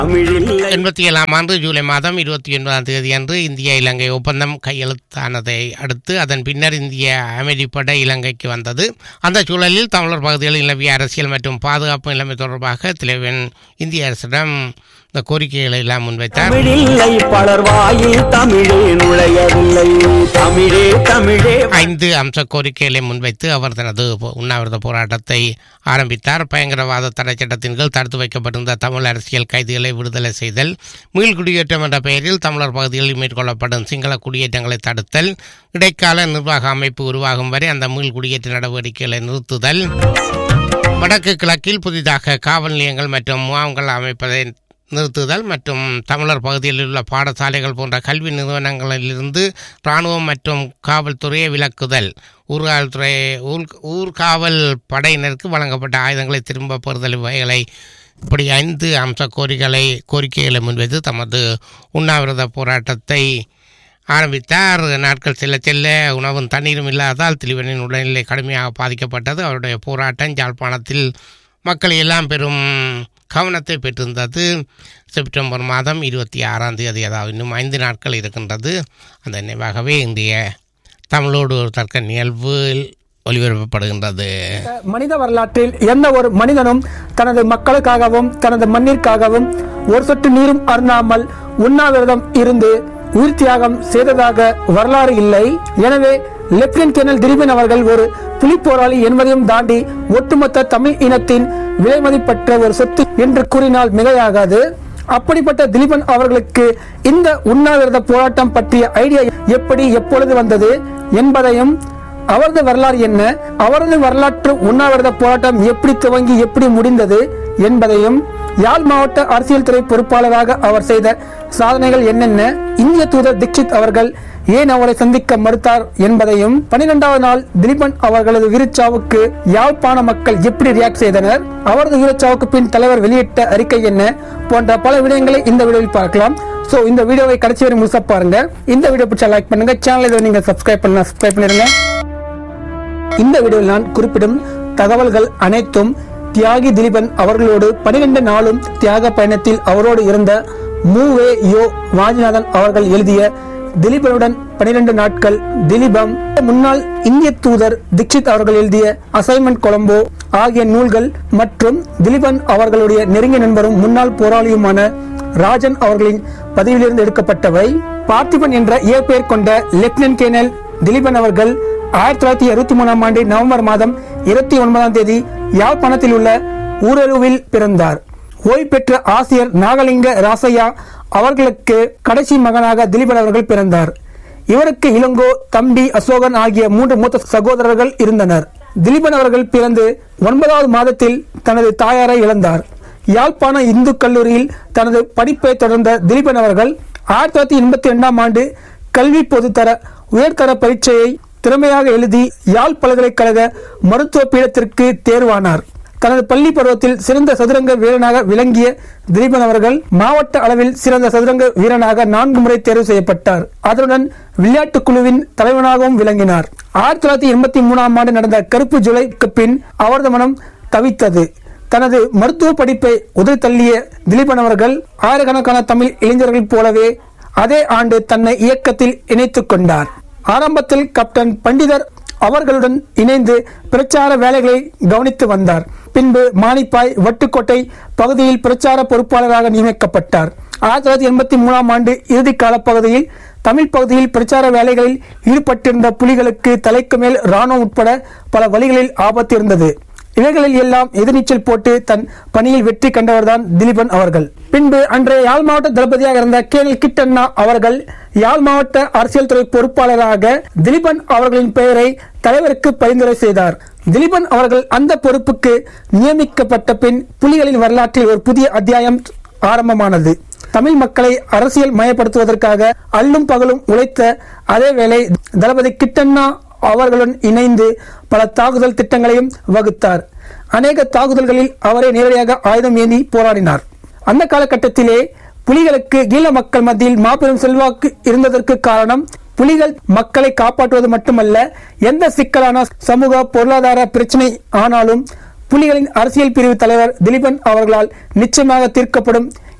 தமிழில்லை எண்பத்தி ஏழாம் ஆண்டு ஜூலை மாதம் இருபத்தி ஒன்பதாம் தேதி அன்று இந்திய இலங்கை ஒப்பந்தம் கையெழுத்தானதை அடுத்து அதன் பின்னர் இந்திய அமைதிப்படை இலங்கைக்கு வந்தது அந்த சூழலில் தமிழர் பகுதிகளில் நிலவிய அரசியல் மற்றும் பாதுகாப்பு நிலைமை தொடர்பாக தலைவன் இந்திய அரசிடம் இந்த கோரிக்கைகளை எல்லாம் முன்வைத்தார் தமிழில்லை பலர் வாயில் தமிழே நுழையவில்லை தமிழே தமிழே ஐந்து அம்ச கோரிக்கைகளை முன்வைத்து அவர் தனது போ- உண்ணாவிரத போராட்டத்தை ஆரம்பித்தார் பயங்கரவாத தடை சட்டத்தின் கீழ் தடுத்து வைக்கப்பட்டிருந்த தமிழ் அரசியல் கைதிகளை விடுதலை செய்தல் மீள் குடியேற்றம் என்ற பெயரில் தமிழர் பகுதிகளில் மேற்கொள்ளப்படும் சிங்கள குடியேற்றங்களை தடுத்தல் இடைக்கால நிர்வாக அமைப்பு உருவாகும் வரை அந்த மீள் குடியேற்ற நடவடிக்கைகளை நிறுத்துதல் வடக்கு கிழக்கில் புதிதாக காவல் நிலையங்கள் மற்றும் முகாம்கள் அமைப்பதை நிறுத்துதல் மற்றும் தமிழர் பகுதியில் உள்ள பாடசாலைகள் போன்ற கல்வி நிறுவனங்களிலிருந்து இராணுவம் மற்றும் காவல்துறையை விலக்குதல் ஊர்காவல்துறை ஊர் ஊர்காவல் படையினருக்கு வழங்கப்பட்ட ஆயுதங்களை திரும்ப பெறுதல் வகைகளை இப்படி ஐந்து அம்ச கோரிக்கைகளை கோரிக்கைகளை முன்வைத்து தமது உண்ணாவிரத போராட்டத்தை ஆரம்பித்தார் நாட்கள் செல்ல செல்ல உணவும் தண்ணீரும் இல்லாததால் திலீவனின் உடல்நிலை கடுமையாக பாதிக்கப்பட்டது அவருடைய போராட்டம் யாழ்ப்பாணத்தில் மக்கள் எல்லாம் பெரும் கவனத்தை பெற்றிருந்தது செப்டம்பர் மாதம் இருபத்தி ஆறாம் தேதி அதாவது இன்னும் ஐந்து நாட்கள் இருக்கின்றது அந்த நினைவாகவே இன்றைய தமிழோடு ஒரு தர்க்க நிகழ்வில் ஒளிபரப்பப்படுகின்றது மனித வரலாற்றில் எந்த ஒரு மனிதனும் தனது மக்களுக்காகவும் தனது மண்ணிற்காகவும் ஒரு சொட்டு நீரும் அருந்தாமல் உண்ணாவிரதம் இருந்து உயிர் தியாகம் செய்ததாக வரலாறு இல்லை எனவே லெப்டினன்ட் கேர்னல் திலீபன் அவர்கள் ஒரு புலிப்போராளி என்பதையும் தாண்டி ஒட்டுமொத்த தமிழ் இனத்தின் விலைமதிப்பற்ற ஒரு சொத்து என்று கூறினால் மிகையாகாது அப்படிப்பட்ட திலீபன் அவர்களுக்கு இந்த உண்ணாவிரத போராட்டம் பற்றிய ஐடியா எப்படி எப்பொழுது வந்தது என்பதையும் அவரது வரலாறு என்ன அவரது வரலாற்று உண்ணாவிரத போராட்டம் எப்படி துவங்கி எப்படி முடிந்தது என்பதையும் யாழ் மாவட்ட அரசியல் துறை பொறுப்பாளராக அவர் செய்த சாதனைகள் என்னென்ன இந்திய தூதர் தீட்சித் அவர்கள் ஏன் அவரை சந்திக்க மறுத்தார் என்பதையும் பனிரெண்டாவது நாள் திலீபன் அவர்களது வீரச்சாவுக்கு யாழ்ப்பாண மக்கள் எப்படி ரியாக்ட் செய்தனர் அவரது வீரச்சாவுக்கு பின் தலைவர் வெளியிட்ட அறிக்கை என்ன போன்ற பல விடயங்களை இந்த வீடியோவில் பார்க்கலாம் சோ இந்த வீடியோவை கடைசி வரை முழுசா பாருங்க இந்த வீடியோ பிடிச்சா லைக் பண்ணுங்க சேனல் இதை நீங்க சப்ஸ்கிரைப் பண்ணலாம் சப்ஸ்கிரைப் பண்ணிருங்க இந்த வீடியோவில் நான் குறிப்பிடும் தகவல்கள் அனைத்தும் தியாகி திலீபன் அவர்களோடு பனிரெண்டு நாளும் தியாக பயணத்தில் அவரோடு இருந்த மூவே யோ வாஞ்சிநாதன் அவர்கள் எழுதிய திலீபனுடன் பனிரெண்டு நாட்கள் திலீபம் முன்னாள் இந்திய தூதர் தீட்சித் அவர்கள் எழுதிய அசைன்மெண்ட் கொலம்போ ஆகிய நூல்கள் மற்றும் திலீபன் அவர்களுடைய நெருங்கிய நண்பரும் முன்னாள் போராளியுமான ராஜன் அவர்களின் பதவியிலிருந்து எடுக்கப்பட்டவை பார்த்திபன் என்ற இயற்பெயர் கொண்ட லெப்டினன்ட் கேர்னல் திலீபன் அவர்கள் ஆயிரத்தி தொள்ளாயிரத்தி அறுபத்தி மூணாம் ஆண்டு நவம்பர் மாதம் இருபத்தி ஒன்பதாம் தேதி யாழ்ப்பாணத்தில் உள்ள ஊரலுவில் பிறந்தார் ஓய்வு பெற்ற ஆசிரியர் நாகலிங்க ராசையா அவர்களுக்கு கடைசி மகனாக திலீபன் அவர்கள் பிறந்தார் இவருக்கு இளங்கோ தம்பி அசோகன் ஆகிய மூன்று மூத்த சகோதரர்கள் இருந்தனர் திலீபன் அவர்கள் பிறந்து ஒன்பதாவது மாதத்தில் தனது தாயாரை இழந்தார் யாழ்ப்பாண இந்து கல்லூரியில் தனது படிப்பை தொடர்ந்த திலீபன் அவர்கள் ஆயிரத்தி தொள்ளாயிரத்தி எண்பத்தி ரெண்டாம் ஆண்டு கல்வி பொதுத்தர உயர்தர பரீட்சையை திறமையாக எழுதி யாழ் பல்கலைக்கழக மருத்துவ பீடத்திற்கு தேர்வானார் தனது பள்ளி பருவத்தில் சிறந்த சதுரங்க வீரனாக விளங்கிய திலீபன் அவர்கள் மாவட்ட அளவில் சிறந்த சதுரங்க வீரனாக நான்கு முறை தேர்வு செய்யப்பட்டார் அதனுடன் விளையாட்டுக் குழுவின் தலைவனாகவும் விளங்கினார் ஆயிரத்தி தொள்ளாயிரத்தி எண்பத்தி மூணாம் ஆண்டு நடந்த கருப்பு ஜூலைக்கு பின் அவரது மனம் தவித்தது தனது மருத்துவ படிப்பை உதவி தள்ளிய திலீபன் அவர்கள் ஆயிரக்கணக்கான தமிழ் இளைஞர்கள் போலவே அதே ஆண்டு தன்னை இயக்கத்தில் இணைத்துக் கொண்டார் ஆரம்பத்தில் கேப்டன் பண்டிதர் அவர்களுடன் இணைந்து பிரச்சார வேலைகளை கவனித்து வந்தார் பின்பு மானிப்பாய் வட்டுக்கோட்டை பகுதியில் பிரச்சார பொறுப்பாளராக நியமிக்கப்பட்டார் ஆயிரத்தி தொள்ளாயிரத்தி எண்பத்தி மூணாம் ஆண்டு இறுதி கால பகுதியில் தமிழ் பகுதியில் பிரச்சார வேலைகளில் ஈடுபட்டிருந்த புலிகளுக்கு தலைக்கு மேல் ராணுவம் உட்பட பல வழிகளில் ஆபத்து இருந்தது இவைகளில் எல்லாம் எதிர்நீச்சல் போட்டு தன் பணியில் வெற்றி கண்டவர்தான் திலீபன் அவர்கள் பின்பு அன்றைய யாழ் மாவட்ட தளபதியாக இருந்த கேனல் கிட்டண்ணா அவர்கள் யாழ் மாவட்ட அரசியல் துறை பொறுப்பாளராக திலீபன் அவர்களின் பெயரை தலைவருக்கு பரிந்துரை செய்தார் திலீபன் அவர்கள் அந்த பொறுப்புக்கு நியமிக்கப்பட்ட பின் புலிகளின் வரலாற்றில் ஒரு புதிய அத்தியாயம் ஆரம்பமானது தமிழ் மக்களை அரசியல் மயப்படுத்துவதற்காக அல்லும் பகலும் உழைத்த அதேவேளை தளபதி கிட்டண்ணா அவர்களுடன் இணைந்து பல தாக்குதல் திட்டங்களையும் வகுத்தார் அநேக தாக்குதல்களில் அவரே நேரடியாக ஆயுதம் ஏந்தி போராடினார் அந்த காலகட்டத்திலே புலிகளுக்கு ஈழ மக்கள் மத்தியில் மாபெரும் செல்வாக்கு இருந்ததற்கு காரணம் புலிகள் மக்களை காப்பாற்றுவது மட்டுமல்ல எந்த சிக்கலான சமூக பொருளாதார பிரச்சனை ஆனாலும் புலிகளின் அரசியல் பிரிவு தலைவர் திலீபன் அவர்களால் நிச்சயமாக தீர்க்கப்படும்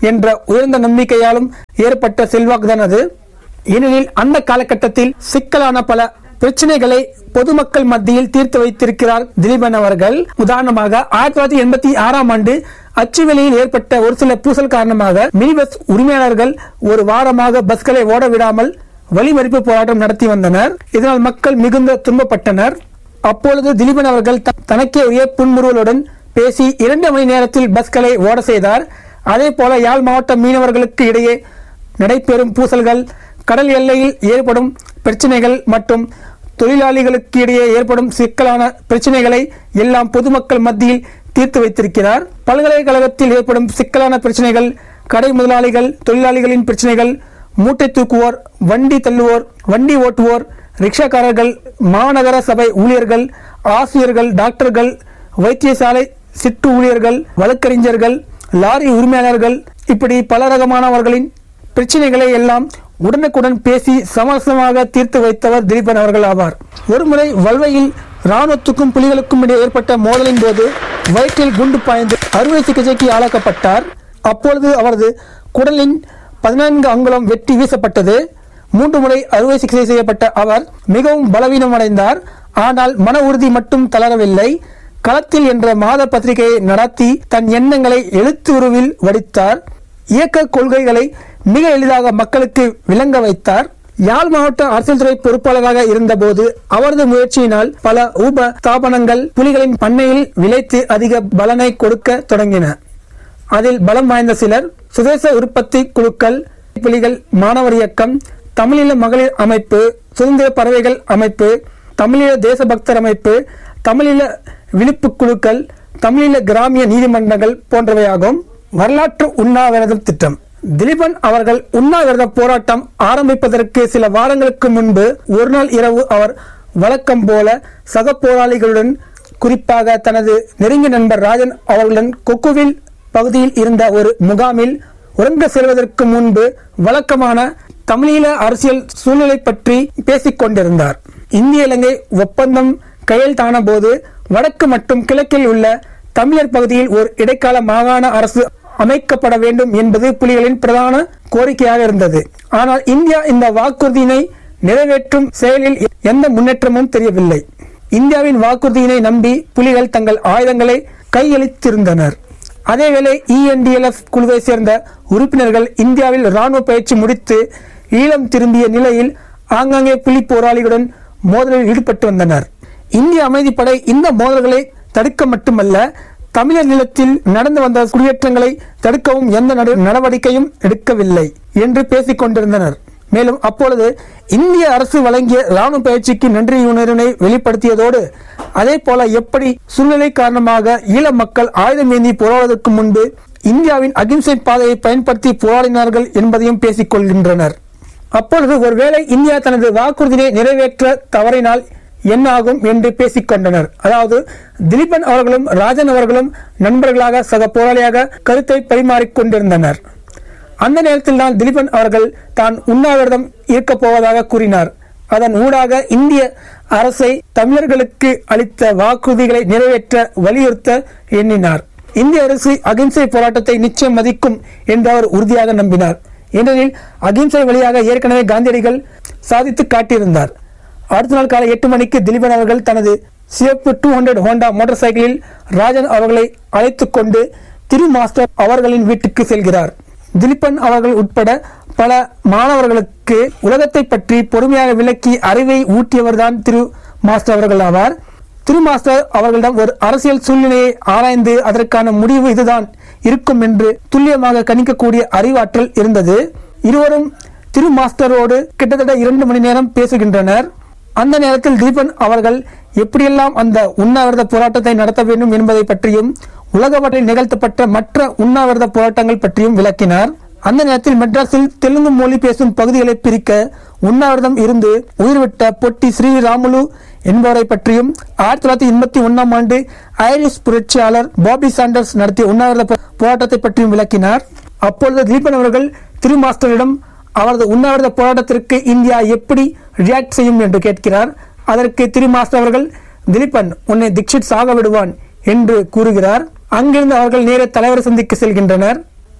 என்ற உயர்ந்த நம்பிக்கையாலும் ஏற்பட்ட செல்வாக்குதான் அது ஏனெனில் அந்த காலகட்டத்தில் சிக்கலான பல பிரச்சனைகளை பொதுமக்கள் மத்தியில் தீர்த்து வைத்திருக்கிறார் திலீபன் அவர்கள் உதாரணமாக ஆயிரத்தி தொள்ளாயிரத்தி எண்பத்தி ஆறாம் ஆண்டு அச்சுவெளியில் ஏற்பட்ட ஒரு சில பூசல் காரணமாக மினி பஸ் உரிமையாளர்கள் ஒரு வாரமாக பஸ்களை ஓட விடாமல் வழிமறிப்பு போராட்டம் நடத்தி வந்தனர் இதனால் மக்கள் மிகுந்த துன்பப்பட்டனர் அப்பொழுது திலீபன் அவர்கள் த- தனக்கே உரிய புன்முறுவலுடன் பேசி இரண்டு மணி நேரத்தில் பஸ்களை ஓட செய்தார் அதே போல யாழ் மாவட்ட மீனவர்களுக்கு இடையே நடைபெறும் பூசல்கள் கடல் எல்லையில் ஏற்படும் பிரச்சனைகள் மற்றும் தொழிலாளிகளுக்கு இடையே ஏற்படும் சிக்கலான பிரச்சனைகளை எல்லாம் பொதுமக்கள் மத்தியில் தீர்த்து வைத்திருக்கிறார் பல்கலைக்கழகத்தில் ஏற்படும் சிக்கலான பிரச்சனைகள் கடை முதலாளிகள் தொழிலாளிகளின் பிரச்சனைகள் மூட்டை தூக்குவோர் வண்டி தள்ளுவோர் வண்டி ஓட்டுவோர் ரிக்ஷாக்காரர்கள் மாநகர சபை ஊழியர்கள் ஆசிரியர்கள் டாக்டர்கள் வைத்தியசாலை சிட்டு ஊழியர்கள் வழக்கறிஞர்கள் லாரி உரிமையாளர்கள் இப்படி பல ரகமானவர்களின் பிரச்சனைகளை எல்லாம் உடனுக்குடன் பேசி சமரசமாக தீர்த்து வைத்தவர் திலீபன் அவர்கள் ஆவார் ஒருமுறை வல்வையில் ராணுவத்துக்கும் புலிகளுக்கும் இடையே ஏற்பட்ட மோதலின் போது வயிற்றில் குண்டு பாய்ந்து அறுவை சிகிச்சைக்கு ஆளாக்கப்பட்டார் அப்பொழுது அவரது குடலின் பதினான்கு அங்குலம் வெட்டி வீசப்பட்டது மூன்று முறை அறுவை சிகிச்சை செய்யப்பட்ட அவர் மிகவும் பலவீனமடைந்தார் ஆனால் மன உறுதி மட்டும் தளரவில்லை களத்தில் என்ற மாத பத்திரிகையை நடத்தி தன் எண்ணங்களை எழுத்து உருவில் வடித்தார் இயக்க கொள்கைகளை மிக எளிதாக மக்களுக்கு விளங்க வைத்தார் யாழ் மாவட்ட அரசியல் துறை பொறுப்பாளராக இருந்தபோது அவரது முயற்சியினால் பல உப ஸ்தாபனங்கள் புலிகளின் பண்ணையில் விளைத்து அதிக பலனை கொடுக்க தொடங்கின அதில் பலம் வாய்ந்த சிலர் சுதேச உற்பத்தி குழுக்கள் புலிகள் மாணவர் இயக்கம் தமிழீழ மகளிர் அமைப்பு சுதந்திர பறவைகள் அமைப்பு தமிழீழ தேசபக்தர் அமைப்பு தமிழீழ விழிப்பு குழுக்கள் தமிழீழ கிராமிய நீதிமன்றங்கள் போன்றவையாகும் வரலாற்று உண்ணாவிரத திட்டம் திலீபன் அவர்கள் உண்ணாவிரத போராட்டம் ஆரம்பிப்பதற்கு சில வாரங்களுக்கு முன்பு ஒரு நாள் இரவு அவர் வழக்கம் போல சக போராளிகளுடன் குறிப்பாக தனது நெருங்கிய நண்பர் ராஜன் அவர்களுடன் கொக்குவில் பகுதியில் இருந்த ஒரு முகாமில் உறங்க செல்வதற்கு முன்பு வழக்கமான தமிழீழ அரசியல் சூழ்நிலை பற்றி பேசிக் கொண்டிருந்தார் இந்திய இலங்கை ஒப்பந்தம் கையெழுத்தான போது வடக்கு மற்றும் கிழக்கில் உள்ள தமிழர் பகுதியில் ஒரு இடைக்கால மாகாண அரசு அமைக்கப்பட வேண்டும் என்பது புலிகளின் பிரதான கோரிக்கையாக இருந்தது ஆனால் இந்தியா இந்த வாக்குறுதியினை நிறைவேற்றும் செயலில் எந்த முன்னேற்றமும் தெரியவில்லை இந்தியாவின் வாக்குறுதியினை நம்பி புலிகள் தங்கள் ஆயுதங்களை கையளித்திருந்தனர் அதேவேளை இஎன்டிஎல்எஃப் குழுவை சேர்ந்த உறுப்பினர்கள் இந்தியாவில் ராணுவ பயிற்சி முடித்து ஈழம் திரும்பிய நிலையில் ஆங்காங்கே புலி போராளிகளுடன் மோதலில் ஈடுபட்டு வந்தனர் இந்திய அமைதிப்படை இந்த மோதல்களை தடுக்க மட்டுமல்ல தமிழர் நிலத்தில் நடந்து வந்த குடியேற்றங்களை தடுக்கவும் எந்த நட- நடவடிக்கையும் எடுக்கவில்லை என்று பேசிக் கொண்டிருந்தனர் மேலும் அப்பொழுது இந்திய அரசு வழங்கிய ராணுவ பயிற்சிக்கு நன்றியுணர்வினை வெளிப்படுத்தியதோடு அதே போல எப்படி சூழ்நிலை காரணமாக ஈழ மக்கள் ஆயுதம் ஏந்தி போராடுவதற்கு முன்பு இந்தியாவின் அகிம்சை பாதையை பயன்படுத்தி போராடினார்கள் என்பதையும் பேசிக் கொள்கின்றனர் அப்பொழுது ஒருவேளை இந்தியா தனது வாக்குறுதியை நிறைவேற்ற தவறினால் என்ன ஆகும் என்று பேசிக் கொண்டனர் அதாவது திலீபன் அவர்களும் ராஜன் அவர்களும் நண்பர்களாக சக போராளியாக கருத்தை பரிமாறிக் கொண்டிருந்தனர் அந்த நேரத்தில் தான் திலீபன் அவர்கள் தான் உண்ணாவிரதம் இருக்கப் போவதாக கூறினார் அதன் ஊடாக இந்திய அரசை தமிழர்களுக்கு அளித்த வாக்குறுதிகளை நிறைவேற்ற வலியுறுத்த எண்ணினார் இந்திய அரசு அகிம்சை போராட்டத்தை நிச்சயம் மதிக்கும் என்று அவர் உறுதியாக நம்பினார் ஏனெனில் அகிம்சை வழியாக ஏற்கனவே காந்தியடிகள் சாதித்து காட்டியிருந்தார் அடுத்த நாள் காலை எட்டு மணிக்கு திலீபன் அவர்கள் தனது சிவப்பு டூ ஹண்ட்ரட் ஹோண்டா மோட்டார் சைக்கிளில் ராஜன் அவர்களை அழைத்துக் கொண்டு திரு மாஸ்டர் அவர்களின் வீட்டுக்கு செல்கிறார் திலீபன் அவர்கள் உட்பட பல மாணவர்களுக்கு உலகத்தை பற்றி பொறுமையாக விளக்கி அறிவை ஊட்டியவர்தான் திரு மாஸ்டர் அவர்கள் ஆவார் திரு மாஸ்டர் அவர்களிடம் ஒரு அரசியல் சூழ்நிலையை ஆராய்ந்து அதற்கான முடிவு இதுதான் இருக்கும் என்று துல்லியமாக கணிக்கக்கூடிய அறிவாற்றல் இருந்தது இருவரும் திரு மாஸ்டரோடு கிட்டத்தட்ட இரண்டு மணி நேரம் பேசுகின்றனர் அந்த நேரத்தில் தீபன் அவர்கள் எப்படியெல்லாம் அந்த உண்ணாவிரத போராட்டத்தை நடத்த வேண்டும் என்பதை பற்றியும் உலக வரலாற்றில் நிகழ்த்தப்பட்ட மற்ற உண்ணாவிரத போராட்டங்கள் பற்றியும் விளக்கினார் அந்த நேரத்தில் மெட்ராஸில் தெலுங்கு மொழி பேசும் பகுதிகளை பிரிக்க உண்ணாவிரதம் இருந்து உயிர்விட்ட பொட்டி ஸ்ரீராமுலு என்பவரை பற்றியும் ஆயிரத்தி தொள்ளாயிரத்தி எண்பத்தி ஒன்னாம் ஆண்டு ஐரிஷ் புரட்சியாளர் பாபி சாண்டர்ஸ் நடத்திய உண்ணாவிரத போ- போராட்டத்தை பற்றியும் விளக்கினார் அப்பொழுது தீபன் அவர்கள் திரு மாஸ்டரிடம் அவரது உண்ணாவிரத போராட்டத்திற்கு இந்தியா எப்படி ரியாக்ட் செய்யும் என்று கேட்கிறார் அதற்கு திரு மாஸ்டர் அவர்கள் திலீபன் உன்னை தீட்சித் சாக விடுவான் என்று கூறுகிறார் அங்கிருந்து அவர்கள் நேரே தலைவர் சந்திக்க செல்கின்றனர்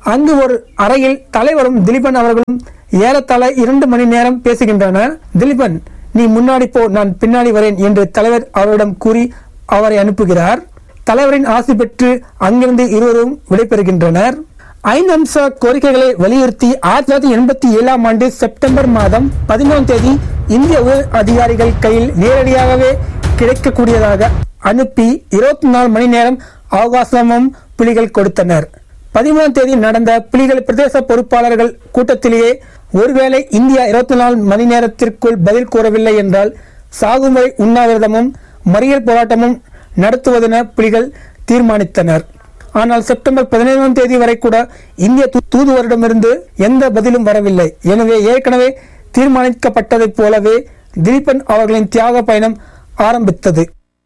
அங்கு ஒரு அறையில் தலைவரும் திலீபன் அவர்களும் ஏறத்தாழ இரண்டு மணி நேரம் பேசுகின்றனர் திலீபன் நீ முன்னாடி போ நான் பின்னாடி வரேன் என்று தலைவர் அவரிடம் கூறி அவரை அனுப்புகிறார் தலைவரின் ஆசி பெற்று அங்கிருந்து இருவரும் விடைபெறுகின்றனர் ஐந்து அம்ச கோரிக்கைகளை வலியுறுத்தி ஆயிரத்தி தொள்ளாயிரத்தி எண்பத்தி ஏழாம் ஆண்டு செப்டம்பர் மாதம் பதினொன்றாம் தேதி இந்திய உயர் அதிகாரிகள் கையில் நேரடியாகவே கிடைக்கக்கூடியதாக அனுப்பி இருபத்தி நாலு மணி நேரம் அவகாசமும் புலிகள் கொடுத்தனர் பதிமூணாம் தேதி நடந்த புலிகள் பிரதேச பொறுப்பாளர்கள் கூட்டத்திலேயே ஒருவேளை இந்தியா இருபத்தி நாலு மணி நேரத்திற்குள் பதில் கூறவில்லை என்றால் சாகுமுறை உண்ணாவிரதமும் மறியல் போராட்டமும் நடத்துவதென புலிகள் தீர்மானித்தனர் ஆனால் செப்டம்பர் பதினேழாம் தேதி வரை கூட இந்திய தூ- தூதுவரிடமிருந்து எந்த பதிலும் வரவில்லை எனவே ஏற்கனவே தீர்மானிக்கப்பட்டதைப் போலவே திலீபன் அவர்களின் தியாக பயணம் ஆரம்பித்தது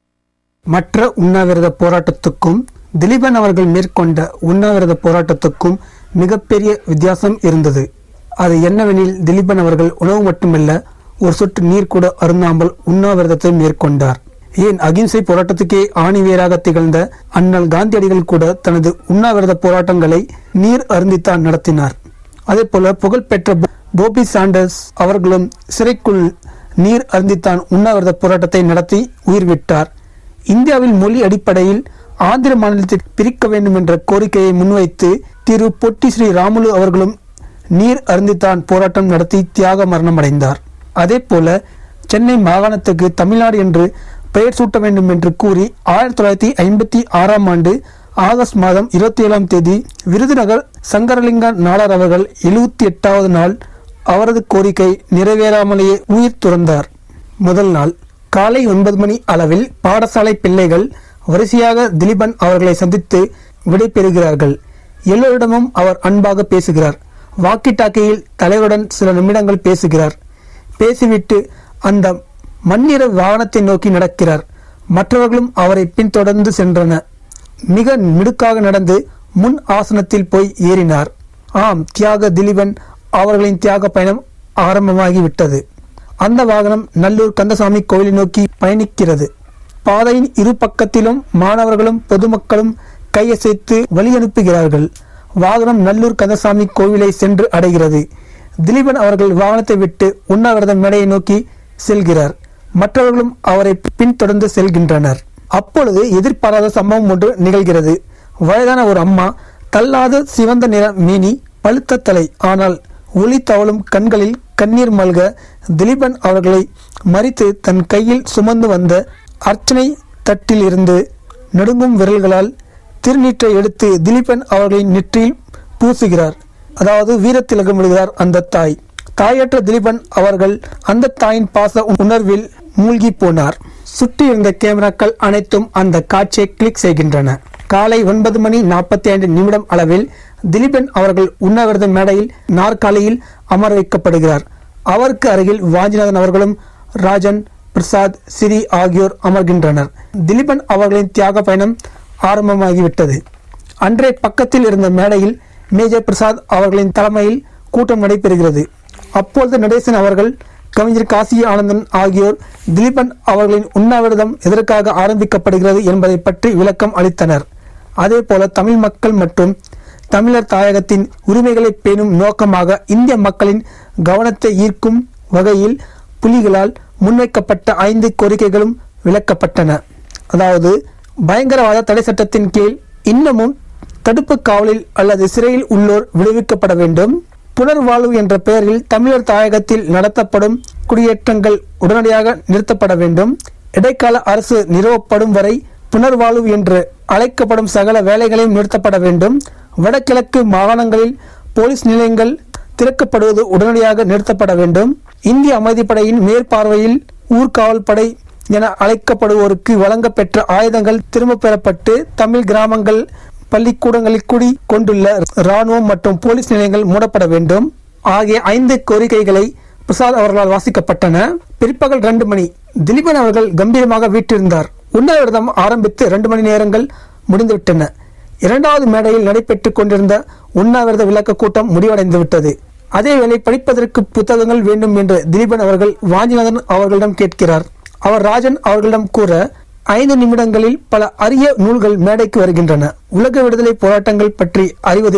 மற்ற உண்ணாவிரத போராட்டத்துக்கும் திலீபன் அவர்கள் மேற்கொண்ட உண்ணாவிரத போராட்டத்துக்கும் மிகப்பெரிய வித்தியாசம் இருந்தது அது என்னவெனில் திலீபன் அவர்கள் உணவு மட்டுமல்ல ஒரு சொட்டு நீர் கூட அருந்தாமல் உண்ணாவிரதத்தை மேற்கொண்டார் ஏன் அகிம்சை போராட்டத்துக்கே ஆணிவேராக திகழ்ந்த அண்ணல் காந்தியடிகள் கூட தனது உண்ணாவிரத போராட்டங்களை நீர் அருந்தித்தான் நடத்தினார் அதே போல புகழ்பெற்ற போ- போபி சாண்டர்ஸ் அவர்களும் சிறைக்குள் நீர் அருந்தித்தான் உண்ணாவிரத போராட்டத்தை நடத்தி உயிர் விட்டார் இந்தியாவில் மொழி அடிப்படையில் ஆந்திர மாநிலத்தை பிரிக்க வேண்டும் என்ற கோரிக்கையை முன்வைத்து திரு பொட்டி ஸ்ரீ ராமுலு அவர்களும் நீர் அருந்தித்தான் போராட்டம் நடத்தி தியாக மரணம் அடைந்தார் அதே போல சென்னை மாகாணத்துக்கு தமிழ்நாடு என்று பெயர் சூட்ட வேண்டும் என்று கூறி ஆயிரத்தி தொள்ளாயிரத்தி ஐம்பத்தி ஆறாம் ஆண்டு ஆகஸ்ட் மாதம் இருபத்தி ஏழாம் தேதி விருதுநகர் சங்கரலிங்க நாடார் அவர்கள் எழுபத்தி எட்டாவது நாள் அவரது கோரிக்கை நிறைவேறாமலேயே உயிர் துறந்தார் முதல் நாள் காலை ஒன்பது மணி அளவில் பாடசாலை பிள்ளைகள் வரிசையாக திலீபன் அவர்களை சந்தித்து விடை பெறுகிறார்கள் எல்லோரிடமும் அவர் அன்பாக பேசுகிறார் வாக்கி டாக்கியில் தலைவருடன் சில நிமிடங்கள் பேசுகிறார் பேசிவிட்டு அந்த மண்ணிற வாகனத்தை நோக்கி நடக்கிறார் மற்றவர்களும் அவரை பின்தொடர்ந்து சென்றனர் மிக மிடுக்காக நடந்து முன் ஆசனத்தில் போய் ஏறினார் ஆம் தியாக திலீபன் அவர்களின் தியாக பயணம் ஆரம்பமாகிவிட்டது அந்த வாகனம் நல்லூர் கந்தசாமி கோவிலை நோக்கி பயணிக்கிறது பாதையின் இரு பக்கத்திலும் மாணவர்களும் பொதுமக்களும் கையசைத்து வழி அனுப்புகிறார்கள் வாகனம் நல்லூர் கந்தசாமி கோவிலை சென்று அடைகிறது திலீபன் அவர்கள் வாகனத்தை விட்டு உண்ணாவிரத மேடையை நோக்கி செல்கிறார் மற்றவர்களும் அவரை பின்தொடர்ந்து செல்கின்றனர் அப்பொழுது எதிர்பாராத சம்பவம் ஒன்று நிகழ்கிறது வயதான ஒரு அம்மா தள்ளாத சிவந்த நிற மீனி பழுத்த தலை ஆனால் ஒளி தவழும் கண்களில் கண்ணீர் மல்க திலீபன் அவர்களை மறித்து தன் கையில் சுமந்து வந்த அர்ச்சனை தட்டில் இருந்து நடுங்கும் விரல்களால் திருநீற்றை எடுத்து திலீபன் அவர்களின் நெற்றியில் பூசுகிறார் அதாவது வீரத்திலகம் விடுகிறார் அந்த தாய் தாயற்ற திலீபன் அவர்கள் அந்த தாயின் பாச உணர்வில் மூழ்கி போனார் சுற்றி இருந்த கேமராக்கள் அனைத்தும் அந்த காட்சியை கிளிக் செய்கின்றன காலை ஒன்பது மணி நாற்பத்தி ஐந்து நிமிடம் அளவில் திலீபன் அவர்கள் உண்ணாவிரத மேடையில் நாற்காலியில் அமர வைக்கப்படுகிறார் அவருக்கு அருகில் வாஞ்சிநாதன் அவர்களும் ராஜன் பிரசாத் சிரி ஆகியோர் அமர்கின்றனர் திலீபன் அவர்களின் தியாக பயணம் ஆரம்பமாகிவிட்டது அன்றே பக்கத்தில் இருந்த மேடையில் மேஜர் பிரசாத் அவர்களின் தலைமையில் கூட்டம் நடைபெறுகிறது அப்பொழுது நடேசன் அவர்கள் கவிஞர் காசி ஆனந்தன் ஆகியோர் திலீபன் அவர்களின் உண்ணாவிரதம் எதற்காக ஆரம்பிக்கப்படுகிறது என்பதை பற்றி விளக்கம் அளித்தனர் அதே போல தமிழ் மக்கள் மற்றும் தமிழர் தாயகத்தின் உரிமைகளை பேணும் நோக்கமாக இந்திய மக்களின் கவனத்தை ஈர்க்கும் வகையில் புலிகளால் முன்வைக்கப்பட்ட ஐந்து கோரிக்கைகளும் விளக்கப்பட்டன அதாவது பயங்கரவாத தடை சட்டத்தின் கீழ் இன்னமும் தடுப்பு காவலில் அல்லது சிறையில் உள்ளோர் விடுவிக்கப்பட வேண்டும் புனர்வாழ்வு என்ற பெயரில் தமிழர் தாயகத்தில் நடத்தப்படும் குடியேற்றங்கள் உடனடியாக நிறுத்தப்பட வேண்டும் இடைக்கால அரசு நிறுவப்படும் வரை புனர்வாழ்வு என்று அழைக்கப்படும் சகல வேலைகளையும் நிறுத்தப்பட வேண்டும் வடகிழக்கு மாகாணங்களில் போலீஸ் நிலையங்கள் திறக்கப்படுவது உடனடியாக நிறுத்தப்பட வேண்டும் இந்திய அமைதிப்படையின் மேற்பார்வையில் ஊர்காவல் படை என அழைக்கப்படுவோருக்கு வழங்கப்பெற்ற ஆயுதங்கள் திரும்ப பெறப்பட்டு தமிழ் கிராமங்கள் பள்ளிக்கூடங்களில் குடி கொண்டுள்ள ராணுவம் மற்றும் போலீஸ் நிலையங்கள் மூடப்பட வேண்டும் ஆகிய ஐந்து கோரிக்கைகளை பிரசாத் அவர்களால் வாசிக்கப்பட்டன பிற்பகல் ரெண்டு மணி திலீபன் அவர்கள் கம்பீரமாக வீட்டிருந்தார் உண்ணாவிரதம் ஆரம்பித்து இரண்டு மணி நேரங்கள் முடிந்துவிட்டன இரண்டாவது மேடையில் நடைபெற்றுக் கொண்டிருந்த உண்ணாவிரத விளக்க கூட்டம் முடிவடைந்து விட்டது அதேவேளை படிப்பதற்கு புத்தகங்கள் வேண்டும் என்று திலீபன் அவர்கள் வாஞ்சிநாதன் அவர்களிடம் கேட்கிறார் அவர் ராஜன் அவர்களிடம் கூற ஐந்து நிமிடங்களில் பல அரிய நூல்கள் மேடைக்கு வருகின்றன உலக விடுதலை போராட்டங்கள் பற்றி அறிவதில்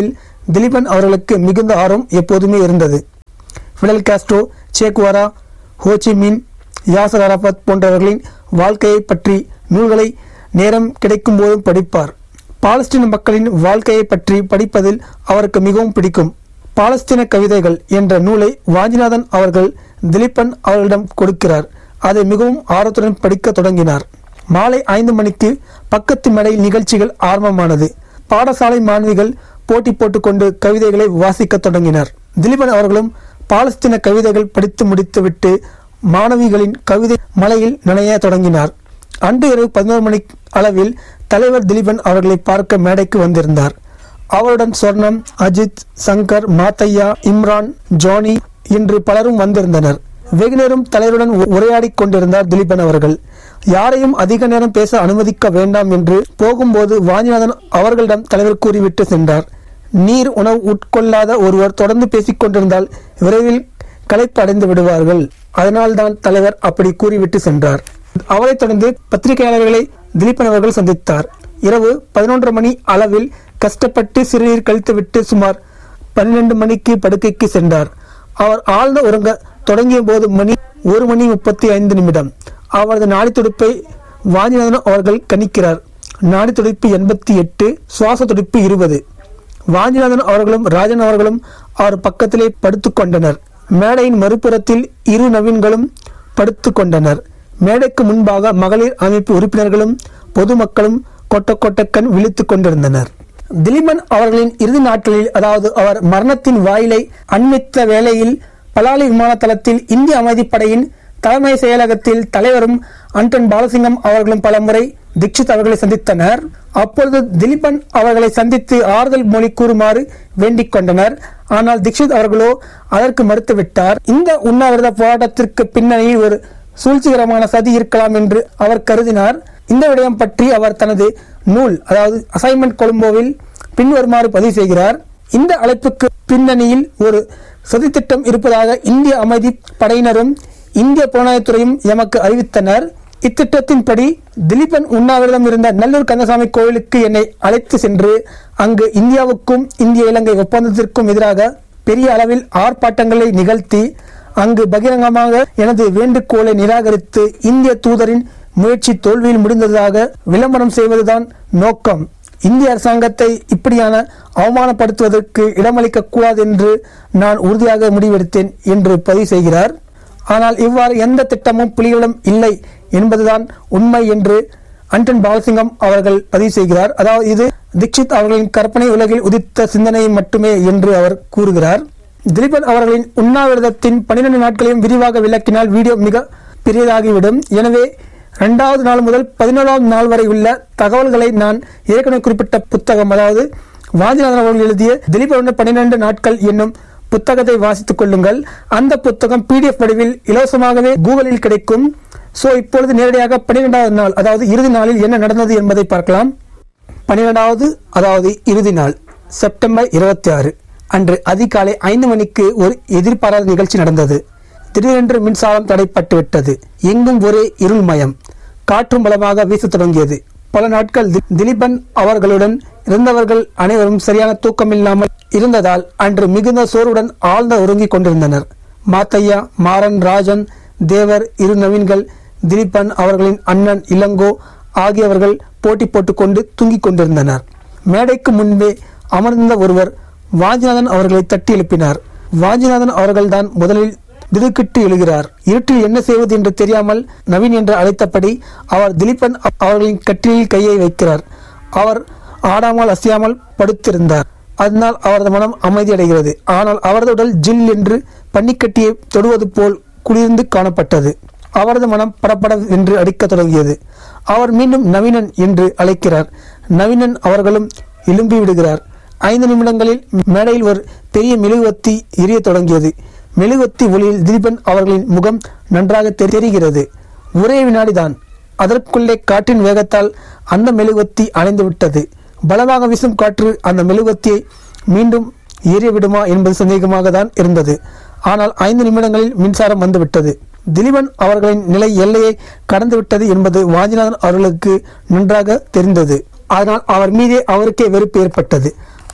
திலீபன் அவர்களுக்கு மிகுந்த ஆர்வம் எப்போதுமே இருந்தது Fidel Castro Che Guevara Ho Chi Minh Yasser Arafat போன்றவர்களின் வாழ்க்கையை பற்றி நூல்களை நேரம் கிடைக்கும் போதும் படிப்பார் பாலஸ்தீன மக்களின் வாழ்க்கையை பற்றி படிப்பதில் அவருக்கு மிகவும் பிடிக்கும் பாலஸ்தீன கவிதைகள் என்ற நூலை வாஞ்சிநாதன் அவர்கள் திலீபன் அவர்களிடம் கொடுக்கிறார் அதை மிகவும் ஆர்வத்துடன் படிக்க தொடங்கினார் மாலை ஐந்து மணிக்கு பக்கத்து மேடை நிகழ்ச்சிகள் ஆரம்பமானது பாடசாலை மாணவிகள் போட்டி போட்டுக்கொண்டு கவிதைகளை வாசிக்கத் தொடங்கினர் திலீபன் அவர்களும் பாலஸ்தீன கவிதைகள் படித்து முடித்துவிட்டு மாணவிகளின் கவிதை மலையில் நனைய தொடங்கினார் அன்று இரவு பதினோரு மணி அளவில் தலைவர் திலீபன் அவர்களை பார்க்க மேடைக்கு வந்திருந்தார் அவருடன் சொர்ணம் அஜித் சங்கர் மாத்தையா இம்ரான் ஜானி என்று பலரும் வந்திருந்தனர் வெகு நேரம் தலைவருடன் உ- உரையாடிக் கொண்டிருந்தார் திலீபன் அவர்கள் யாரையும் அதிக நேரம் பேச அனுமதிக்க வேண்டாம் என்று போகும்போது வாஞ்சிநாதன் அவர்களிடம் தலைவர் கூறிவிட்டு சென்றார் நீர் உணவு உட்கொள்ளாத ஒருவர் தொடர்ந்து பேசிக் கொண்டிருந்தால் விரைவில் களைப்பு அடைந்து விடுவார்கள் அதனால்தான் தலைவர் அப்படி கூறிவிட்டு சென்றார் அவரைத் தொடர்ந்து பத்திரிகையாளர்களை திலீபன் அவர்கள் சந்தித்தார் இரவு பதினொன்று மணி அளவில் கஷ்டப்பட்டு சிறுநீர் கழித்துவிட்டு சுமார் பன்னிரண்டு மணிக்கு படுக்கைக்கு சென்றார் அவர் ஆழ்ந்த உறங்க தொடங்கிய போது மணி ஒரு மணி முப்பத்தி ஐந்து நிமிடம் அவரது நாடி துடிப்பை வாஞ்சிநாதன் அவர்கள் கணிக்கிறார் நாடி துடிப்பு எண்பத்தி எட்டு சுவாச துடிப்பு இருபது வாஞ்சிநாதன் அவர்களும் ராஜன் அவர்களும் அவர் பக்கத்திலே படுத்துக் கொண்டனர் மேடையின் மறுபுறத்தில் இரு நவீன்களும் படுத்துக் கொண்டனர் மேடைக்கு முன்பாக மகளிர் அமைப்பு உறுப்பினர்களும் பொதுமக்களும் கொட்ட கொட்ட கண் விழித்துக் கொண்டிருந்தனர் திலீபன் அவர்களின் இறுதி நாட்களில் அதாவது அவர் மரணத்தின் வாயிலை அண்மித்த வேளையில் பலாலி விமான தளத்தில் இந்திய அமைதிப்படையின் தலைமை செயலகத்தில் தலைவரும் அன்டன் பாலசிங்கம் அவர்களும் பலமுறை தீட்சித் அவர்களை சந்தித்தனர் அப்பொழுது திலீபன் அவர்களை சந்தித்து ஆறுதல் மொழி கூறுமாறு வேண்டிக் கொண்டனர் ஆனால் தீட்சித் அவர்களோ அதற்கு மறுத்துவிட்டார் இந்த உண்ணாவிரத போராட்டத்திற்கு பின்னணியில் ஒரு சூழ்ச்சிகரமான சதி இருக்கலாம் என்று அவர் கருதினார் இந்த விடயம் பற்றி அவர் தனது நூல் அதாவது அசைன்மெண்ட் கொழும்போவில் பின்வருமாறு பதிவு செய்கிறார் இந்த அழைப்புக்கு பின்னணியில் ஒரு சதித்திட்டம் இருப்பதாக இந்திய அமைதி படையினரும் இந்திய புலனாய்வுத்துறையும் எமக்கு அறிவித்தனர் இத்திட்டத்தின்படி திலீபன் உண்ணாவிரதம் இருந்த நல்லூர் கந்தசாமி கோயிலுக்கு என்னை அழைத்து சென்று அங்கு இந்தியாவுக்கும் இந்திய இலங்கை ஒப்பந்தத்திற்கும் எதிராக பெரிய அளவில் ஆர்ப்பாட்டங்களை நிகழ்த்தி அங்கு பகிரங்கமாக எனது வேண்டுகோளை நிராகரித்து இந்திய தூதரின் முயற்சி தோல்வியில் முடிந்ததாக விளம்பரம் செய்வதுதான் நோக்கம் இந்திய அரசாங்கத்தை இப்படியான அவமானப்படுத்துவதற்கு இடமளிக்க கூடாது என்று நான் உறுதியாக முடிவெடுத்தேன் என்று பதிவு செய்கிறார் ஆனால் இவ்வாறு எந்த திட்டமும் புலிகளிடம் இல்லை என்பதுதான் உண்மை என்று அண்டன் பாலசிங்கம் அவர்கள் பதிவு செய்கிறார் அதாவது இது தீட்சித் அவர்களின் கற்பனை உலகில் உதித்த சிந்தனை மட்டுமே என்று அவர் கூறுகிறார் திலீபன் அவர்களின் உண்ணாவிரதத்தின் பன்னிரண்டு நாட்களையும் விரிவாக விளக்கினால் வீடியோ மிக பெரியதாகிவிடும் எனவே இரண்டாவது நாள் முதல் பதினோராவது நாள் வரை உள்ள தகவல்களை நான் ஏற்கனவே குறிப்பிட்ட புத்தகம் அதாவது வாஞ்சிநாதன் அவர்கள் எழுதிய திலீபன் பன்னிரண்டு நாட்கள் என்னும் புத்தகத்தை வாசித்துக் கொள்ளுங்கள் அந்த புத்தகம் பிடிஎஃப் வடிவில் இலவசமாகவே கூகுளில் கிடைக்கும் சோ இப்பொழுது நேரடியாக பன்னிரெண்டாவது நாள் அதாவது இறுதி நாளில் என்ன நடந்தது என்பதை பார்க்கலாம் பன்னிரெண்டாவது அதாவது இறுதி நாள் செப்டம்பர் இருபத்தி ஆறு அன்று அதிகாலை ஐந்து மணிக்கு ஒரு எதிர்பாராத நிகழ்ச்சி நடந்தது திடீரென்று மின்சாரம் தடைப்பட்டு விட்டது எங்கும் ஒரே இருள்மயம் காற்றும் பலமாக வீசத் தொடங்கியது பல நாட்கள் தி- திலீபன் அவர்களுடன் இருந்தவர்கள் அனைவரும் சரியான தூக்கமில்லாமல் இருந்ததால் அன்று மிகுந்த சோர்வுடன் ஆழ்ந்த உறங்கிக் கொண்டிருந்தனர் மாத்தையா மாறன் ராஜன் தேவர் இரு நவீன்கள் திலீபன் அவர்களின் அண்ணன் இளங்கோ ஆகியவர்கள் போட்டி போட்டுக்கொண்டு தூங்கிக் கொண்டிருந்தனர் மேடைக்கு முன்பே அமர்ந்த ஒருவர் வாஞ்சிநாதன் அவர்களை தட்டி எழுப்பினார் வாஞ்சிநாதன் அவர்கள்தான் முதலில் திடுக்கிட்டு எழுகிறார் இருட்டில் என்ன செய்வது என்று தெரியாமல் நவீன் என்று அழைத்தபடி அவர் திலீபன் அவர்களின் கட்டிலில் கையை வைக்கிறார் அவர் ஆடாமல் அசையாமல் படுத்திருந்தார் அதனால் அவரது மனம் அமைதியடைகிறது ஆனால் அவரது உடல் ஜில் என்று பன்னிக்கட்டியை தொடுவது போல் குளிர்ந்து காணப்பட்டது அவரது மனம் படபட என்று அடிக்கத் தொடங்கியது அவர் மீண்டும் நவீனன் என்று அழைக்கிறார் நவீனன் அவர்களும் எழும்பி விடுகிறார் ஐந்து நிமிடங்களில் மேடையில் ஒரு பெரிய மெழுகுவத்தி எரிய தொடங்கியது மெழுகுவத்தி ஒளியில் திலீபன் அவர்களின் முகம் நன்றாக தெரி- தெரிகிறது ஒரே வினாடிதான் அதற்குள்ளே காற்றின் வேகத்தால் அந்த மெழுகுவத்தி அணைந்து விட்டது பலமாக வீசும் காற்று அந்த மெழுகுவத்தியை மீண்டும் எரிய விடுமா என்பது சந்தேகமாக தான் இருந்தது ஆனால் ஐந்து நிமிடங்களில் மின்சாரம் வந்துவிட்டது திலீபன் அவர்களின் நிலை எல்லையை கடந்து விட்டது என்பது வாஞ்சிநாதன் அவர்களுக்கு நன்றாக தெரிந்தது அதனால் அவர் மீதே அவருக்கே வெறுப்பு ஏற்பட்டது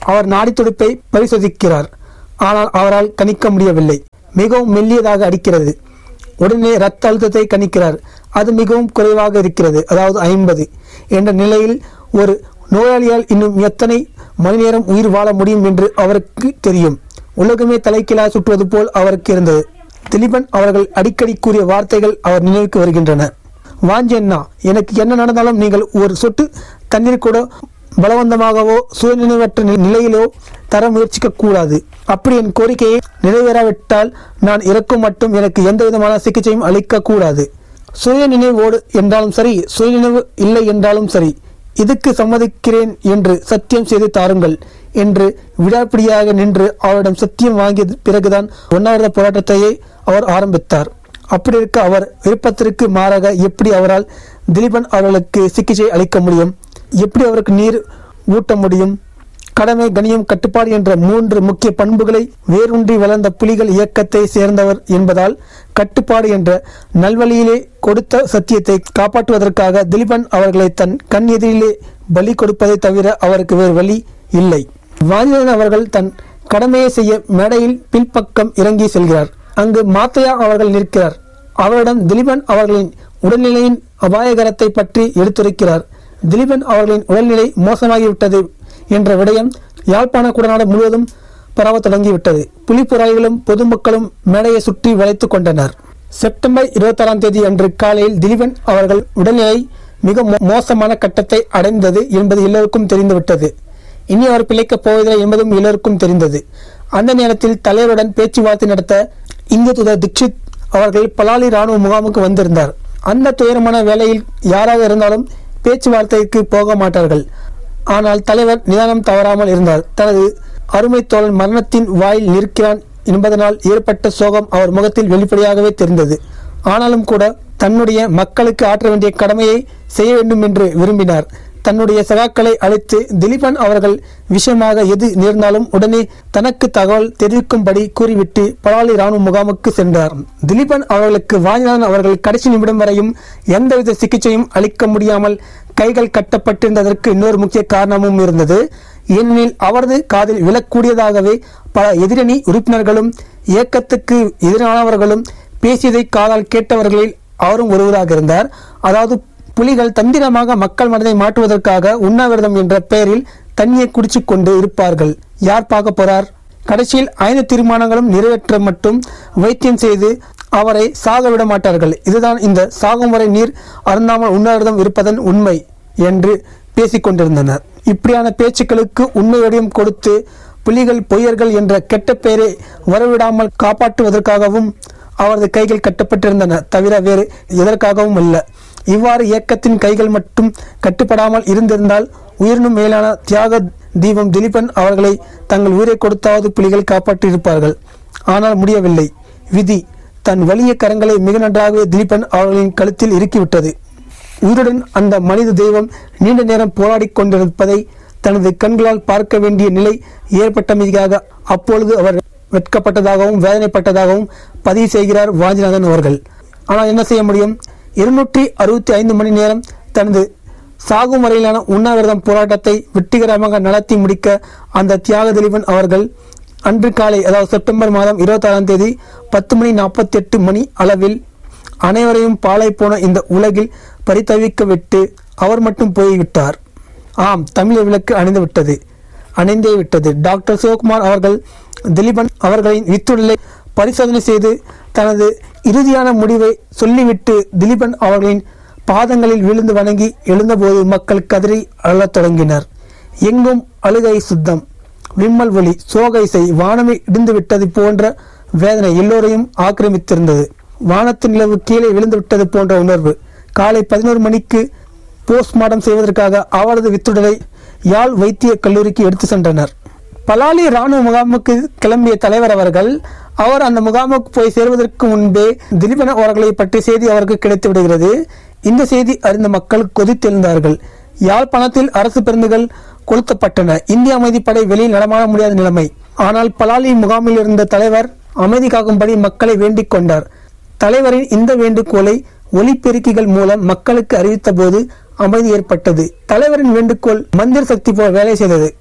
அவர் நாடி துடிப்பை பரிசோதிக்கிறார் ஆனால் அவரால் கணிக்க முடியவில்லை மிகவும் மெல்லியதாக அடிக்கிறது உடனே ரத்த அழுத்தத்தை கணிக்கிறார் அது மிகவும் குறைவாக இருக்கிறது அதாவது ஐம்பது என்ற நிலையில் ஒரு நோயாளியால் இன்னும் எத்தனை மணி நேரம் உயிர் வாழ முடியும் என்று அவருக்கு தெரியும் உலகமே தலைக்கீழாக சுற்றுவது போல் அவருக்கு இருந்தது திலீபன் அவர்கள் அடிக்கடி கூறிய வார்த்தைகள் அவர் நினைவுக்கு வருகின்றன வாஞ்சண்ணா எனக்கு என்ன நடந்தாலும் நீங்கள் ஒரு சொட்டு தண்ணீர் கூட பலவந்தமாகவோ சுயநினைவற்ற நி- நிலையிலோ தர முயற்சிக்க கூடாது அப்படி என் கோரிக்கையை நிறைவேறாவிட்டால் நான் இறக்கும் மட்டும் எனக்கு எந்த விதமான சிகிச்சையும் அளிக்க கூடாது சுய நினைவோடு என்றாலும் சரி சுயநினைவு இல்லை என்றாலும் சரி இதுக்கு சம்மதிக்கிறேன் என்று சத்தியம் செய்து தாருங்கள் என்று விடாப்பிடியாக நின்று அவரிடம் சத்தியம் வாங்கிய பிறகுதான் உண்ணாவிரத போராட்டத்தையே அவர் ஆரம்பித்தார் அப்படி இருக்க அவர் விருப்பத்திற்கு மாறாக எப்படி அவரால் திலீபன் அவர்களுக்கு சிகிச்சை அளிக்க முடியும் எப்படி அவருக்கு நீர் ஊட்ட முடியும் கடமை கணியம் கட்டுப்பாடு என்ற மூன்று முக்கிய பண்புகளை வேரூன்றி வளர்ந்த புலிகள் இயக்கத்தை சேர்ந்தவர் என்பதால் கட்டுப்பாடு என்ற நல்வழியிலே கொடுத்த சத்தியத்தை காப்பாற்றுவதற்காக திலீபன் அவர்களை தன் கண் எதிரிலே பலி கொடுப்பதை தவிர அவருக்கு வேறு வழி இல்லை வாலிபன் அவர்கள் தன் கடமையை செய்ய மேடையில் பின்பக்கம் இறங்கி செல்கிறார் அங்கு மாத்தையா அவர்கள் நிற்கிறார் அவரிடம் திலீபன் அவர்களின் உடல்நிலையின் அபாயகரத்தை பற்றி எடுத்துரைக்கிறார் திலீபன் அவர்களின் உடல்நிலை மோசமாகிவிட்டது என்ற விடயம் யாழ்ப்பாண குடநாடு முழுவதும் பரவ தொடங்கிவிட்டது புலிப்புறாய்களும் பொதுமக்களும் மேடையை சுற்றி வளைத்துக் கொண்டனர் செப்டம்பர் இருபத்தாறாம் தேதி அன்று காலையில் திலீபன் அவர்கள் உடல்நிலை மிக மோ- மோசமான கட்டத்தை அடைந்தது என்பது எல்லோருக்கும் தெரிந்துவிட்டது இனி அவர் பிழைக்கப் போவதில்லை என்பதும் எல்லோருக்கும் தெரிந்தது அந்த நேரத்தில் தலைவருடன் பேச்சுவார்த்தை நடத்த இந்திய தூதர் தீட்சித் அவர்கள் பலாலி ராணுவ முகாமுக்கு வந்திருந்தார் அந்த துயரமான வேளையில் யாராக இருந்தாலும் பேச்சுவார்த்தைக்கு போக மாட்டார்கள் ஆனால் தலைவர் நிதானம் தவறாமல் இருந்தார் தனது அருமை தோழன் மரணத்தின் வாயில் நிற்கிறான் என்பதனால் ஏற்பட்ட சோகம் அவர் முகத்தில் வெளிப்படையாகவே தெரிந்தது ஆனாலும் கூட தன்னுடைய மக்களுக்கு ஆற்ற வேண்டிய கடமையை செய்ய வேண்டும் என்று விரும்பினார் தன்னுடைய சகாக்களை அழைத்து திலீபன் அவர்கள் விஷயமாக எது நேர்ந்தாலும் உடனே தனக்கு தகவல் தெரிவிக்கும்படி கூறிவிட்டு பலாலி ராணுவ முகாமுக்கு சென்றார் திலீபன் அவர்களுக்கு வாஞ்சிநாதன் அவர்கள் கடைசி நிமிடம் வரையும் எந்தவித சிகிச்சையும் அளிக்க முடியாமல் கைகள் கட்டப்பட்டிருந்ததற்கு இன்னொரு முக்கிய காரணமும் இருந்தது ஏனெனில் அவரது காதில் விழக்கூடியதாகவே பல எதிரணி உறுப்பினர்களும் இயக்கத்துக்கு எதிரானவர்களும் பேசியதை காதால் கேட்டவர்களில் அவரும் ஒருவராக இருந்தார் அதாவது புலிகள் தந்திரமாக மக்கள் மனதை மாற்றுவதற்காக உண்ணாவிரதம் என்ற பெயரில் தண்ணியை குடிச்சுக் கொண்டு இருப்பார்கள் யார் பார்க்க போறார் கடைசியில் ஐந்து தீர்மானங்களும் நிறைவேற்ற மட்டும் வைத்தியம் செய்து அவரை சாக விட மாட்டார்கள் இதுதான் இந்த சாகும் வரை நீர் அருந்தாமல் உண்ணாவிரதம் இருப்பதன் உண்மை என்று பேசிக் கொண்டிருந்தனர் இப்படியான பேச்சுக்களுக்கு உண்மை வடிவம் கொடுத்து புலிகள் பொய்யர்கள் என்ற கெட்ட பெயரை வரவிடாமல் காப்பாற்றுவதற்காகவும் அவரது கைகள் கட்டப்பட்டிருந்தன தவிர வேறு எதற்காகவும் அல்ல இவ்வாறு இயக்கத்தின் கைகள் மட்டும் கட்டுப்படாமல் இருந்திருந்தால் உயிரினும் மேலான தியாக தீபம் திலீபன் அவர்களை தங்கள் உயிரை கொடுத்தாவது புலிகள் காப்பாற்றியிருப்பார்கள் ஆனால் முடியவில்லை விதி தன் வலிய கரங்களை மிக நன்றாகவே திலீபன் அவர்களின் கழுத்தில் இறுக்கிவிட்டது உயிருடன் அந்த மனித தெய்வம் நீண்ட நேரம் போராடிக் கொண்டிருப்பதை தனது கண்களால் பார்க்க வேண்டிய நிலை ஏற்பட்டமைக்காக அப்பொழுது அவர் வெட்கப்பட்டதாகவும் வேதனைப்பட்டதாகவும் பதிவு செய்கிறார் வாஞ்சிநாதன் அவர்கள் ஆனால் என்ன செய்ய முடியும் இருநூற்றி அறுபத்தி ஐந்து மணி நேரம் தனது சாகும் வரையிலான உண்ணாவிரதம் போராட்டத்தை வெற்றிகரமாக நடத்தி முடிக்க அந்த தியாக திலீபன் அவர்கள் அன்று காலை அதாவது செப்டம்பர் மாதம் இருபத்தாறாம் தேதி பத்து மணி நாற்பத்தி எட்டு மணி அளவில் அனைவரையும் பாலை போன இந்த உலகில் பரிதவிக்க விட்டு அவர் மட்டும் போய்விட்டார் ஆம் தமிழ் விளக்கு அணிந்து விட்டது அணிந்தே விட்டது டாக்டர் சிவகுமார் அவர்கள் திலீபன் அவர்களின் வித்துடலை பரிசோதனை செய்து தனது இறுதியான முடிவை சொல்லிவிட்டு திலீபன் அவர்களின் பாதங்களில் விழுந்து வணங்கி எழுந்தபோது மக்கள் கதறி அழத் தொடங்கினர் எங்கும் அழுகை சுத்தம் விம்மல் ஒளி சோக இசை வானமே இடிந்து விட்டது போன்ற வேதனை எல்லோரையும் ஆக்கிரமித்திருந்தது வானத்து நிலவு கீழே விழுந்து விட்டது போன்ற உணர்வு காலை பதினோரு மணிக்கு போஸ்ட்மார்டம் செய்வதற்காக அவரது வித்துடலை யாழ் வைத்திய கல்லூரிக்கு எடுத்து சென்றனர் பலாலி ராணுவ முகாமுக்கு கிளம்பிய தலைவர் அவர்கள் அவர் அந்த முகாமுக்கு போய் சேர்வதற்கு முன்பே திலீபன் அவர்களை பற்றிய செய்தி அவருக்கு கிடைத்து விடுகிறது இந்த செய்தி அறிந்த மக்கள் கொதித்தெழுந்தார்கள் யாழ்ப்பாணத்தில் அரசு பேருந்துகள் கொளுத்தப்பட்டன இந்திய அமைதிப்படை வெளியில் நடமாட முடியாத நிலைமை ஆனால் பலாலி முகாமில் இருந்த தலைவர் அமைதி காக்கும்படி மக்களை வேண்டிக் கொண்டார் தலைவரின் இந்த வேண்டுகோளை ஒலிபெருக்கிகள் மூலம் மக்களுக்கு அறிவித்த போது அமைதி ஏற்பட்டது தலைவரின் வேண்டுகோள் மந்திர சக்தி போல் வேலை செய்தது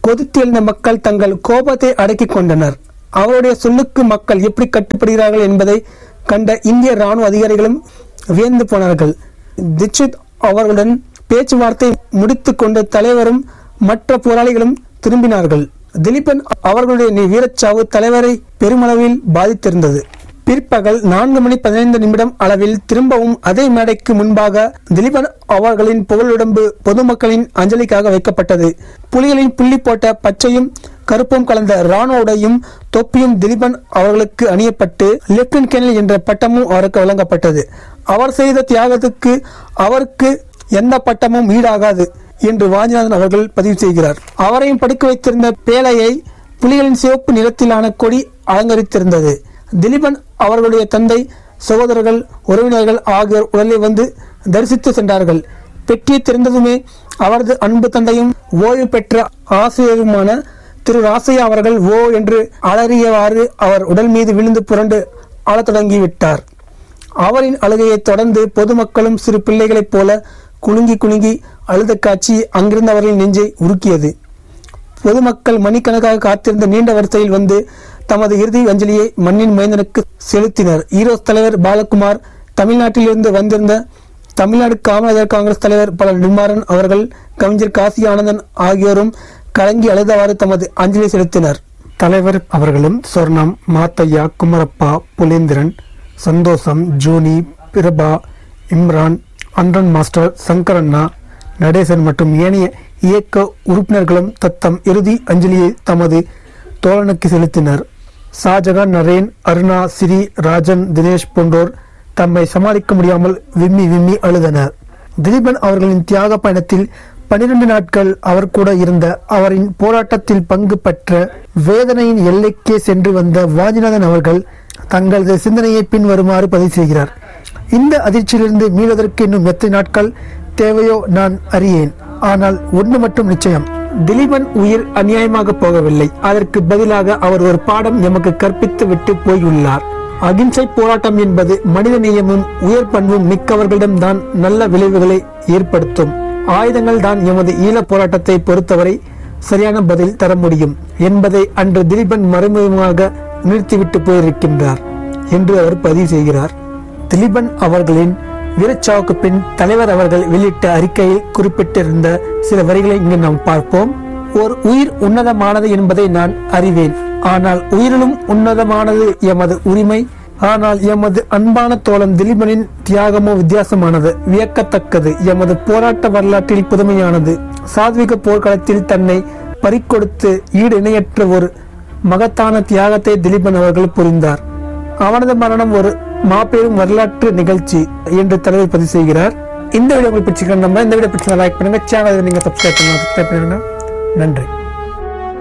கொதித்து எழுந்த மக்கள் தங்கள் கோபத்தை அடக்கிக் கொண்டனர் அவருடைய சொல்லுக்கு மக்கள் எப்படி கட்டுப்படுகிறார்கள் என்பதை கண்ட இந்திய ராணுவ அதிகாரிகளும் வியந்து போனார்கள் தீட்சித் அவர்களுடன் பேச்சுவார்த்தை முடித்துக் கொண்ட தலைவரும் மற்ற போராளிகளும் திரும்பினார்கள் திலீபன் அவர்களுடைய வீரச்சாவு தலைவரை பெருமளவில் பாதித்திருந்தது பிற்பகல் நான்கு மணி பதினைந்து நிமிடம் அளவில் திரும்பவும் அதே மேடைக்கு முன்பாக திலீபன் அவர்களின் புகழுடம்பு பொதுமக்களின் அஞ்சலிக்காக வைக்கப்பட்டது புலிகளின் புள்ளி போட்ட பச்சையும் கருப்பும் கலந்த ராணுவ உடையும் தொப்பியும் திலீபன் அவர்களுக்கு அணியப்பட்டு லெப்டினன்ட் கேர்னல் என்ற பட்டமும் அவருக்கு வழங்கப்பட்டது அவர் செய்த தியாகத்துக்கு அவருக்கு எந்த பட்டமும் ஈடாகாது என்று வாஞ்சிநாதன் அவர்கள் பதிவு செய்கிறார் அவரையும் படுக்க வைத்திருந்த பேழையை புலிகளின் சிவப்பு நிறத்திலான கொடி அலங்கரித்திருந்தது திலீபன் அவர்களுடைய தந்தை சகோதரர்கள் உறவினர்கள் ஆகியோர் உடலை வந்து தரிசித்து சென்றார்கள் பெட்டியை திறந்ததுமே அவரது அன்பு தந்தையும் ஓய்வு பெற்ற ஆசிரியருமான திரு ராசையா அவர்கள் ஓ என்று அலறியவாறு அவர் உடல் மீது விழுந்து புரண்டு ஆளத் தொடங்கிவிட்டார் அவரின் அழுகையைத் தொடர்ந்து பொதுமக்களும் சிறு பிள்ளைகளைப் போல குலுங்கி குலுங்கி அழுத காட்சி அங்கிருந்தவர்களின் நெஞ்சை உருக்கியது பொதுமக்கள் மணிக்கணக்காக காத்திருந்த நீண்ட வரிசையில் வந்து தமது இறுதி அஞ்சலியை மண்ணின் மைந்தனுக்கு செலுத்தினர் ஈரோஸ் தலைவர் பாலகுமார் தமிழ்நாட்டிலிருந்து வந்திருந்த தமிழ்நாடு காமராஜர் காங்கிரஸ் தலைவர் பல நிர்மாறன் அவர்கள் கவிஞர் காசி ஆனந்தன் ஆகியோரும் கலங்கி அழுதவாறு தமது அஞ்சலி செலுத்தினர் தலைவர் அவர்களும் சொர்ணம் மாத்தையா குமரப்பா புலேந்திரன் சந்தோஷம் ஜூனி பிரபா இம்ரான் அன்றன் மாஸ்டர் சங்கரண்ணா நடேசன் மற்றும் ஏனைய இயக்க உறுப்பினர்களும் தத்தம் இறுதி அஞ்சலியை தமது தோழனுக்கு செலுத்தினர் ஷாஜகான் நரேன் அருணா சிறி ராஜன் தினேஷ் போன்றோர் தம்மை சமாளிக்க முடியாமல் விம்மி விம்மி அழுதனர் திலீபன் அவர்களின் தியாக பயணத்தில் பனிரெண்டு நாட்கள் அவர் கூட இருந்த அவரின் போராட்டத்தில் பங்கு பெற்ற வேதனையின் எல்லைக்கே சென்று வந்த வாஞ்சிநாதன் அவர்கள் தங்களது சிந்தனையை பின்வருமாறு பதிவு செய்கிறார் இந்த அதிர்ச்சியிலிருந்து மீள்வதற்கு இன்னும் எத்தனை நாட்கள் தேவையோ நான் அறியேன் ஆனால் ஒன்று மட்டும் நிச்சயம் திலீபன் உயிர் அநியாயமாக போகவில்லை அதற்கு பதிலாக அவர் ஒரு பாடம் எமக்கு கற்பித்து விட்டு போயுள்ளார் அகிம்சை போராட்டம் என்பது மனித நேயமும் உயர் பண்பும் மிக்கவர்களிடம்தான் நல்ல விளைவுகளை ஏற்படுத்தும் ஆயுதங்கள் தான் எமது ஈழப் போராட்டத்தை பொறுத்தவரை சரியான பதில் தர முடியும் என்பதை அன்று திலீபன் மறைமுகமாக நிறுத்திவிட்டு போயிருக்கின்றார் என்று அவர் பதிவு செய்கிறார் திலீபன் அவர்களின் வீரச்சாவுக்கு பின் தலைவர் அவர்கள் வெளியிட்ட அறிக்கையில் குறிப்பிட்டிருந்த சில வரிகளை இங்கு நாம் பார்ப்போம் ஓர் உயிர் உன்னதமானது என்பதை நான் அறிவேன் ஆனால் உயிரிலும் உன்னதமானது எமது உரிமை ஆனால் எமது அன்பான தோழன் திலீபனின் தியாகமோ வித்தியாசமானது வியக்கத்தக்கது எமது போராட்ட வரலாற்றில் புதுமையானது சாத்விக போர்க்களத்தில் தன்னை பறிக்கொடுத்து ஈடு இணையற்ற ஒரு மகத்தான தியாகத்தை திலீபன் அவர்கள் புரிந்தார் அவனது மரணம் ஒரு மாபெரும் வரலாற்று நிகழ்ச்சி என்று தலைவர் பதிவு செய்கிறார் இந்த வீடியோ உங்களுக்கு பிடிச்சிருக்கா நம்ம இந்த வீடியோ பிடிச்சா லைக் பண்ணுங்க சேனலை நீங்க சப்ஸ்கிரைப் பண்ணுங்க சப்ஸ்கிரைப் பண்ணுங்க நன்றி